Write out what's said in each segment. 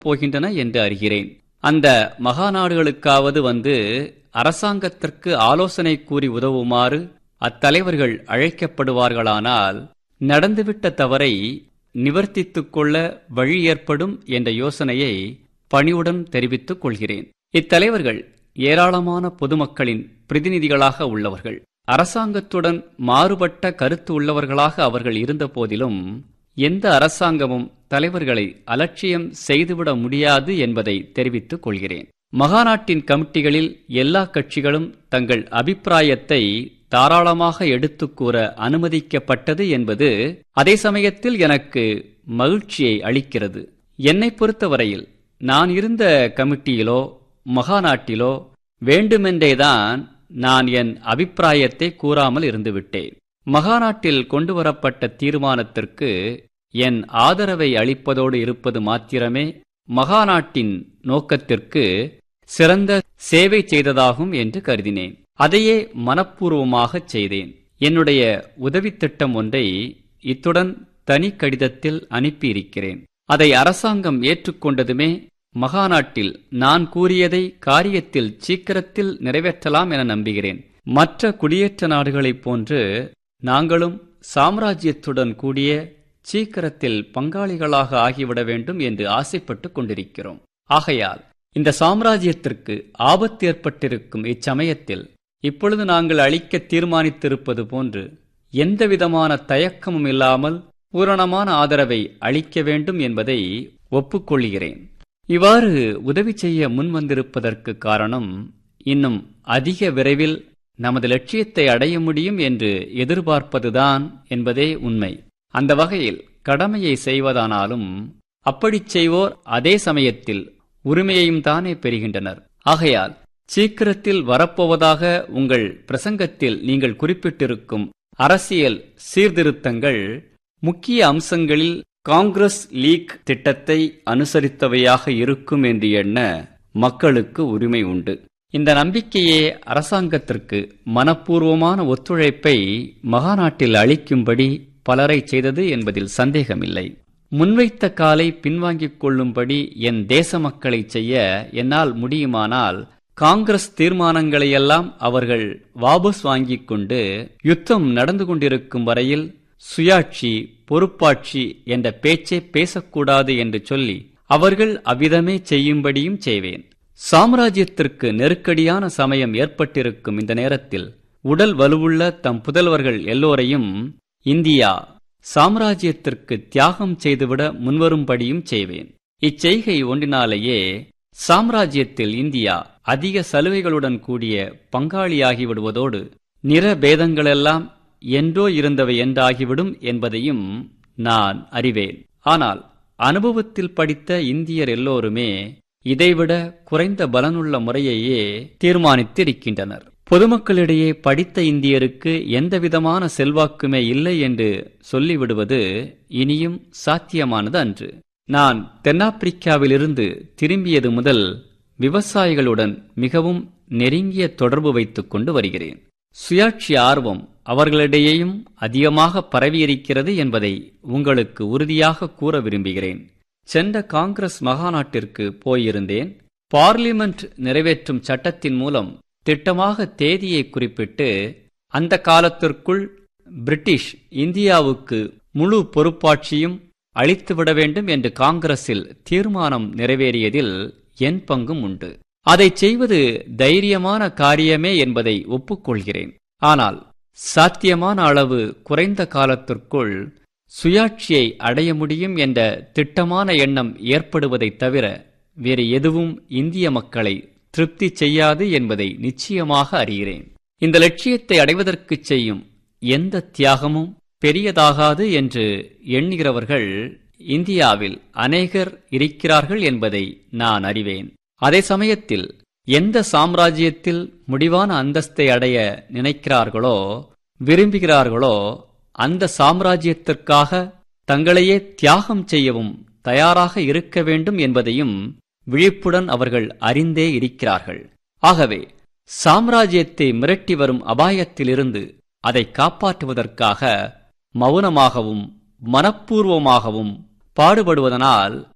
போகின்றன என்று அறிகிறேன் அந்த மகாநாடுகளுக்காவது வந்து அரசாங்கத்திற்கு ஆலோசனை கூறி உதவுமாறு அத்தலைவர்கள் அழைக்கப்படுவார்களானால் நடந்துவிட்ட தவறை நிவர்த்தித்துக் கொள்ள வழி ஏற்படும் என்ற யோசனையை பணிவுடன் தெரிவித்துக் கொள்கிறேன் இத்தலைவர்கள் ஏராளமான பொதுமக்களின் பிரதிநிதிகளாக உள்ளவர்கள் அரசாங்கத்துடன் மாறுபட்ட கருத்து உள்ளவர்களாக அவர்கள் இருந்த போதிலும் எந்த அரசாங்கமும் தலைவர்களை அலட்சியம் செய்துவிட முடியாது என்பதை தெரிவித்துக் கொள்கிறேன் மகாநாட்டின் கமிட்டிகளில் எல்லா கட்சிகளும் தங்கள் அபிப்பிராயத்தை தாராளமாக எடுத்துக் கூற அனுமதிக்கப்பட்டது என்பது அதே சமயத்தில் எனக்கு மகிழ்ச்சியை அளிக்கிறது என்னை பொறுத்தவரையில் நான் இருந்த கமிட்டியிலோ மகாநாட்டிலோ வேண்டுமென்றேதான் நான் என் அபிப்பிராயத்தை கூறாமல் இருந்துவிட்டேன் மகாநாட்டில் கொண்டுவரப்பட்ட தீர்மானத்திற்கு என் ஆதரவை அளிப்பதோடு இருப்பது மாத்திரமே மகாநாட்டின் நோக்கத்திற்கு சிறந்த சேவை செய்ததாகும் என்று கருதினேன் அதையே மனப்பூர்வமாகச் செய்தேன் என்னுடைய உதவித் திட்டம் ஒன்றை இத்துடன் தனி கடிதத்தில் அனுப்பியிருக்கிறேன் அதை அரசாங்கம் ஏற்றுக்கொண்டதுமே மகாநாட்டில் நான் கூறியதை காரியத்தில் சீக்கிரத்தில் நிறைவேற்றலாம் என நம்புகிறேன் மற்ற குடியேற்ற நாடுகளைப் போன்று நாங்களும் சாம்ராஜ்யத்துடன் கூடிய சீக்கிரத்தில் பங்காளிகளாக ஆகிவிட வேண்டும் என்று ஆசைப்பட்டுக் கொண்டிருக்கிறோம் ஆகையால் இந்த சாம்ராஜ்யத்திற்கு ஆபத்து ஏற்பட்டிருக்கும் இச்சமயத்தில் இப்பொழுது நாங்கள் அளிக்க தீர்மானித்திருப்பது போன்று எந்தவிதமான தயக்கமும் இல்லாமல் பூரணமான ஆதரவை அளிக்க வேண்டும் என்பதை ஒப்புக்கொள்கிறேன் இவ்வாறு உதவி செய்ய முன்வந்திருப்பதற்கு காரணம் இன்னும் அதிக விரைவில் நமது லட்சியத்தை அடைய முடியும் என்று எதிர்பார்ப்பதுதான் என்பதே உண்மை அந்த வகையில் கடமையை செய்வதானாலும் அப்படிச் செய்வோர் அதே சமயத்தில் உரிமையையும் தானே பெறுகின்றனர் ஆகையால் சீக்கிரத்தில் வரப்போவதாக உங்கள் பிரசங்கத்தில் நீங்கள் குறிப்பிட்டிருக்கும் அரசியல் சீர்திருத்தங்கள் முக்கிய அம்சங்களில் காங்கிரஸ் லீக் திட்டத்தை அனுசரித்தவையாக இருக்கும் என்று எண்ண மக்களுக்கு உரிமை உண்டு இந்த நம்பிக்கையே அரசாங்கத்திற்கு மனப்பூர்வமான ஒத்துழைப்பை மகாநாட்டில் அளிக்கும்படி பலரை செய்தது என்பதில் சந்தேகமில்லை முன்வைத்த காலை பின்வாங்கிக் கொள்ளும்படி என் தேச மக்களை செய்ய என்னால் முடியுமானால் காங்கிரஸ் தீர்மானங்களையெல்லாம் அவர்கள் வாபஸ் வாங்கிக் கொண்டு யுத்தம் நடந்து கொண்டிருக்கும் வரையில் சுயாட்சி பொறுப்பாட்சி என்ற பேச்சே பேசக்கூடாது என்று சொல்லி அவர்கள் அவ்விதமே செய்யும்படியும் செய்வேன் சாம்ராஜ்யத்திற்கு நெருக்கடியான சமயம் ஏற்பட்டிருக்கும் இந்த நேரத்தில் உடல் வலுவுள்ள தம் புதல்வர்கள் எல்லோரையும் இந்தியா சாம்ராஜ்யத்திற்கு தியாகம் செய்துவிட முன்வரும்படியும் செய்வேன் இச்செய்கை ஒன்றினாலேயே சாம்ராஜ்யத்தில் இந்தியா அதிக சலுகைகளுடன் கூடிய பங்காளியாகி விடுவதோடு நிற பேதங்களெல்லாம் என்றோ இருந்தவை என்றாகிவிடும் என்பதையும் நான் அறிவேன் ஆனால் அனுபவத்தில் படித்த இந்தியர் எல்லோருமே இதைவிட குறைந்த பலனுள்ள முறையையே தீர்மானித்திருக்கின்றனர் பொதுமக்களிடையே படித்த இந்தியருக்கு எந்தவிதமான செல்வாக்குமே இல்லை என்று சொல்லிவிடுவது இனியும் சாத்தியமானது அன்று நான் தென்னாப்பிரிக்காவிலிருந்து திரும்பியது முதல் விவசாயிகளுடன் மிகவும் நெருங்கிய தொடர்பு வைத்துக் கொண்டு வருகிறேன் சுயாட்சி ஆர்வம் அவர்களிடையேயும் அதிகமாக பரவியிருக்கிறது என்பதை உங்களுக்கு உறுதியாக கூற விரும்புகிறேன் சென்ற காங்கிரஸ் மகாநாட்டிற்கு போயிருந்தேன் பார்லிமெண்ட் நிறைவேற்றும் சட்டத்தின் மூலம் திட்டமாக தேதியை குறிப்பிட்டு அந்த காலத்திற்குள் பிரிட்டிஷ் இந்தியாவுக்கு முழு பொறுப்பாட்சியும் அளித்துவிட வேண்டும் என்று காங்கிரஸில் தீர்மானம் நிறைவேறியதில் என் பங்கும் உண்டு அதை செய்வது தைரியமான காரியமே என்பதை ஒப்புக்கொள்கிறேன் ஆனால் சாத்தியமான அளவு குறைந்த காலத்திற்குள் சுயாட்சியை அடைய முடியும் என்ற திட்டமான எண்ணம் ஏற்படுவதைத் தவிர வேறு எதுவும் இந்திய மக்களை திருப்தி செய்யாது என்பதை நிச்சயமாக அறிகிறேன் இந்த லட்சியத்தை அடைவதற்கு செய்யும் எந்த தியாகமும் பெரியதாகாது என்று எண்ணுகிறவர்கள் இந்தியாவில் அநேகர் இருக்கிறார்கள் என்பதை நான் அறிவேன் அதே சமயத்தில் எந்த சாம்ராஜ்யத்தில் முடிவான அந்தஸ்தை அடைய நினைக்கிறார்களோ விரும்புகிறார்களோ அந்த சாம்ராஜ்யத்திற்காக தங்களையே தியாகம் செய்யவும் தயாராக இருக்க வேண்டும் என்பதையும் விழிப்புடன் அவர்கள் அறிந்தே இருக்கிறார்கள் ஆகவே சாம்ராஜ்யத்தை மிரட்டி வரும் அபாயத்திலிருந்து அதை காப்பாற்றுவதற்காக மௌனமாகவும் மனப்பூர்வமாகவும் பாடுபடுவதனால்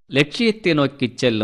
லட்சியத்தை நோக்கிச் செல்லும்